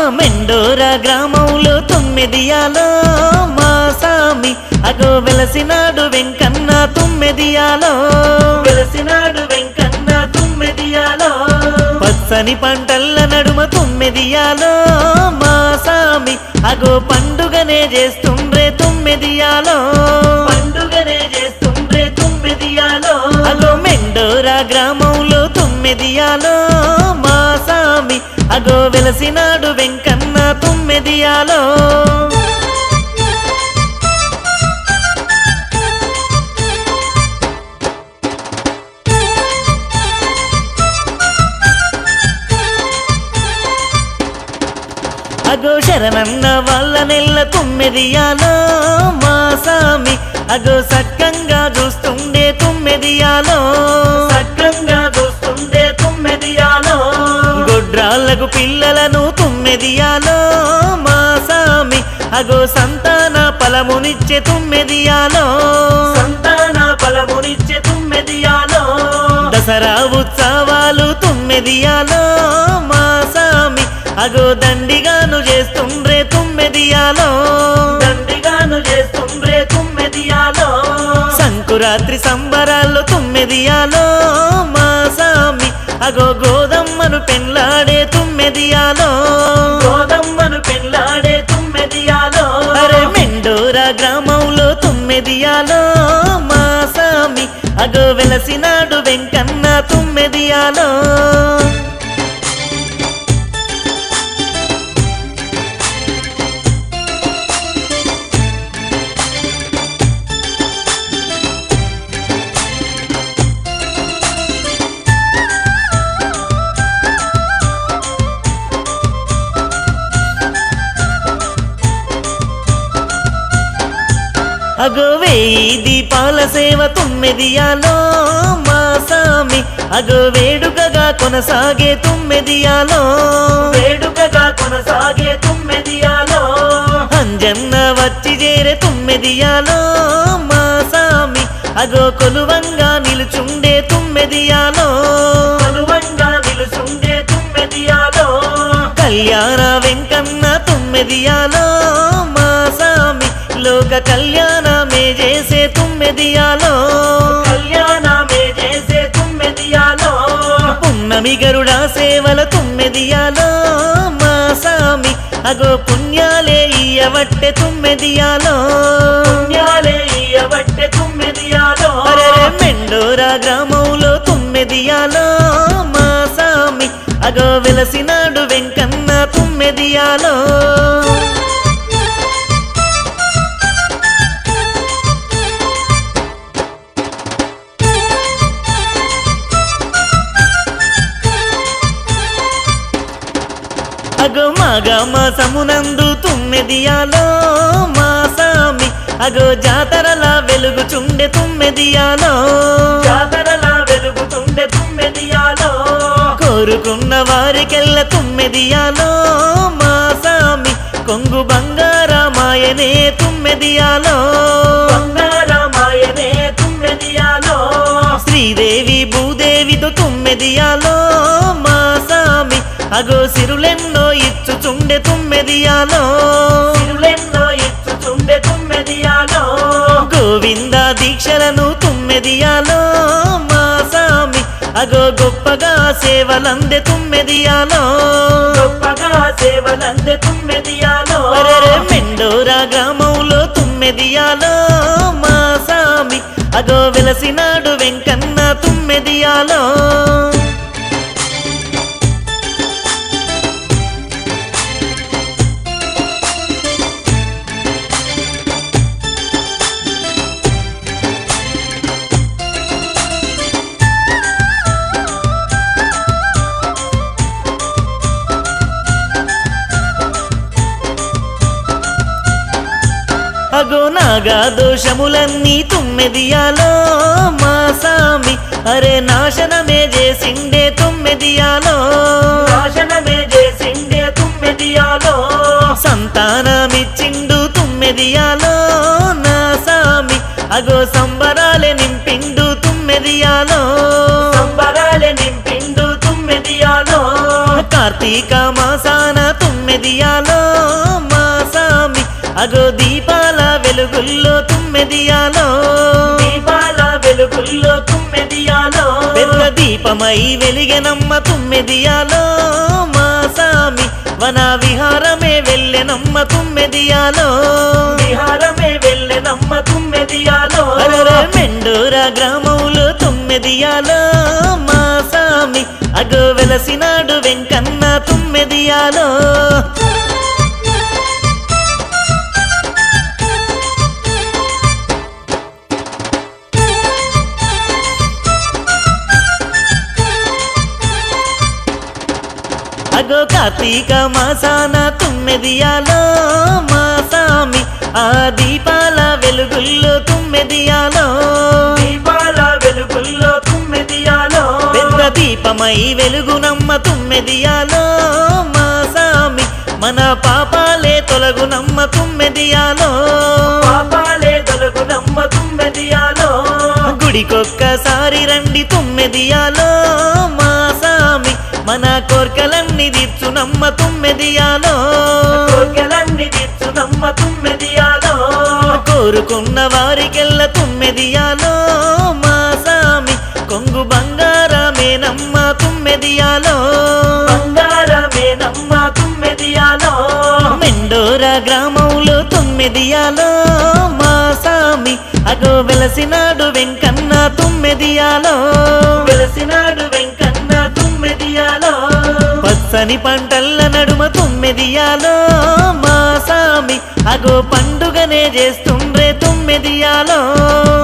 మెండోరా గ్రామంలో తొమ్మిదియాలో మా సామి అగో వెలసినాడు వెంకన్న తొమ్మిదియాలో వెలసినాడు వెంకన్న తొమ్మిదియాలో పచ్చని పంటల్ల నడుమ తొమ్మిదియాలో మా సామి అగో పండుగనే చేస్తుండ్రే తొమ్మిదియాలో పండుగనే చేస్తుండ్రే తొమ్మిదియాలో అగో మెండోరా గ్రామంలో తొమ్మిదియాలో మా సామి అగో వెలసినాడు వెంకన్న తొమ్మిదియాలో అగో శరణన్న వాళ్ళ నెల్ల తొమ్మిదియాలో మా సామి అగో సక్కంగా చూస్తుండే తొమ్మిదియాలో సక్కంగా చూస్తుండే తొమ్మిదియాలో గొడ్రాళ్ళకు పిల్లలను తొమ్మిదియాలో మా సామి అగో సంతాన ఫలమునిచ్చే తొమ్మిదియాలో సంతాన ఫలమునిచ్చే తొమ్మిదియాలో దసరా ఉత్సవాలు తొమ్మిదియాలో మా సామి అగో దండిగాను చేస్తుండ్రే తొమ్మిదియాలో దండిగాను చేస్తుండ్రే తొమ్మిదియాలో సంకురాత్రి సంబరాల్లో తొమ్మిదియాలో మా సామి అగో గోదమ్మను పెళ్ళాడే తొమ్మిదియాలో గోదమ్మను పెళ్ళాడే తొమ్మిదియాలో అరే మెండోరా గ్రామంలో తొమ్మిదియాలో మా సామి అగో వెలసినాడు వెంకన్న తొమ్మిదియాలో అగో వేయి దీపాల సేవ తొమ్మిదియాలో మా సామి అగో వేడుకగా కొనసాగే తొమ్మిదియాలో వేడుకగా కొనసాగే తొమ్మిదియాలో అంజన్న వచ్చి చేరే తొమ్మిదియాలో మా సామి అగో కొలువంగా నిలుచుండే తొమ్మిదియాలో కొలువంగా నిలుచుండే తొమ్మిదియాలో కళ్యాణ వెంకన్న తొమ్మిదియాలో మా సామి లోక కళ్యాణమే చేసే తొమ్మిదియాలో కళ్యాణమే చేసే తొమ్మిదియాలో పున్నమి గరుడ సేవల తొమ్మిదియాలో మా సామి అగో పుణ్యాలే ఇయ్యవట్టె తొమ్మిదియాలో పుణ్యాలే ఇయ్యవట్టె తొమ్మిదియాలో అరే మెండోరా గ్రామంలో తొమ్మిదియాలో మా సామి అగో వెలసినాడు వెంకన్న తొమ్మిదియాలో అగో మాగమ సమునందు తుమ్మెదియాలో మా సామి అగో జాతరల వెలుగుచుండె తుమ్మెదియాలో జాతరల వెలుగుచుండె తుమ్మెదియాలో కోరుకున్న వారికెల్ల తుమ్మెదియాలో మా సామి కొంగు బంగారమాయనే తుమ్మెదియాలో బంగారమాయనే తుమ్మెదియాలో శ్రీదేవి భూదేవితో తుమ్మెదియాలో మా సామి అగో సిరులెన్నో ఇచ్చుచుండె తుమ్మెదియాలో సిరులెన్నో ఇచ్చుచుండె తుమ్మెదియాలో గోవింద దీక్షలను తుమ్మెదియాలో మా సామి అగో గొప్పగా సేవలందె తుమ్మెదియాలో గొప్పగా సేవలందె తుమ్మెదియాలో అరే మెండోరా గ్రామంలో తుమ్మెదియాలో మా సామి అగో వెలసినాడు వెంకన్న తుమ్మెదియాలో అగో నాగా దోషములన్నీ తుమ్మెదియాలో మా సామి అరే నాశనమే చేసిండే తుమ్మెదియాలో నాశనమే చేసిండే తుమ్మెదియాలో సంతానమిచ్చిండు తుమ్మెదియాలో నా సామి అగో సంబరాలే నింపిండు తుమ్మెదియాలో సంబరాలే నింపిండు తుమ్మెదియాలో కార్తీక మాసాన తుమ్మెదియాలో మా సామి అగో దీపాల వెలుగుల్లో తుమ్మెదియాలో దీపాల వెలుగుల్లో తుమ్మెదియాలో పెద్ద దీపమై వెలిగెనమ్మ తుమ్మెదియాలో మా సామి వన విహారమే వెళ్ళెనమ్మ తుమ్మెదియాలో విహారమే వెళ్ళెనమ్మ తుమ్మెదియాలో అరర మెండూర గ్రామంలో తుమ్మెదియాలో మా సామి అగో వెలసినాడు వెంకన్న తుమ్మెదియాలో అగో కార్తీక మాసాన తుమ్మెదియాలో మా సామి ఆ దీపాల వెలుగుల్లో తుమ్మెదియాలో దీపాల వెలుగుల్లో తుమ్మెదియాలో పెద్ద దీపమై వెలుగునమ్మ తుమ్మెదియాలో మా సామి మన పాపాలే తొలగునమ్మ తుమ్మెదియాలో పాపాలే తొలగునమ్మ తుమ్మెదియాలో గుడికొక్కసారి రండి తుమ్మెదియాలో మా సామి మన కోర్కలన్నీ తీర్చునమ్మ తుమ్మెదియాలో కోర్కెలన్నీ తీర్చునమ్మ తుమ్మెదియాలో కోరుకున్న వారికెల్ల తుమ్మెదియాలో మా సామి కొంగు బంగారమేనమ్మ తుమ్మెదియాలో బంగారమేనమ్మ తుమ్మెదియాలో మెండోర గ్రామంలో తొమ్మిదియాలో మా సామి అగో వెలసినాడు వెంకన్న తొమ్మిదియాలో వెలసినాడు వెంకన్న తుమ్మెదియాలో పచ్చని పంటల్ల నడుమ తొమ్మిదియాలో మా సామి అగో పండుగనే చేస్తుండ్రే తొమ్మిదియాలో